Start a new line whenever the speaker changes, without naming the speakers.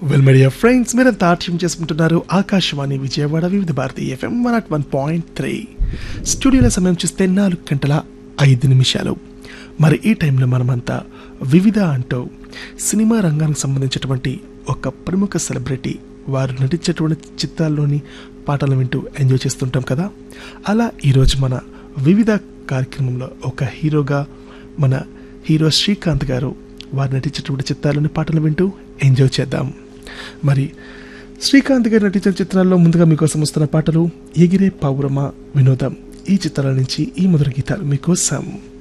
well media friends మీరంతా ఆట్యం చేసుకుంటున్నారు Akashvani Vijayawada Vividh Bharati FM one at one point three స్టూడియోల సమయం చూస్తే నాలుగు గంటల ఐదు నిమిషాలు మరి ఈ టైంలో మనమంతా వివిధ అంటూ సినిమా రంగానికి సంబంధించినటువంటి ఒక ప్రముఖ సెలబ్రిటీ వారు నటించేటువంటి చిత్రాల్లోని పాటలు వింటూ ఎంజాయ్ చేస్తుంటాం కదా అలా ఈరోజు మన వివిధ కార్యక్రమంలో ఒక హీరోగా మన హీరో శ్రీకాంత్ గారు వారు నటించేటువంటి చిత్రాల్లోని పాటలు వింటూ ఎంజాయ్ చేద్దాం మరి శ్రీకాంత్ గారు నటించిన చిత్రాల్లో ముందుగా మీకోసం వస్తున్న పాటలు ఎగిరే పౌరమ వినోదం ఈ చిత్రాల నుంచి ఈ మొదటి గీతాలు మీకోసం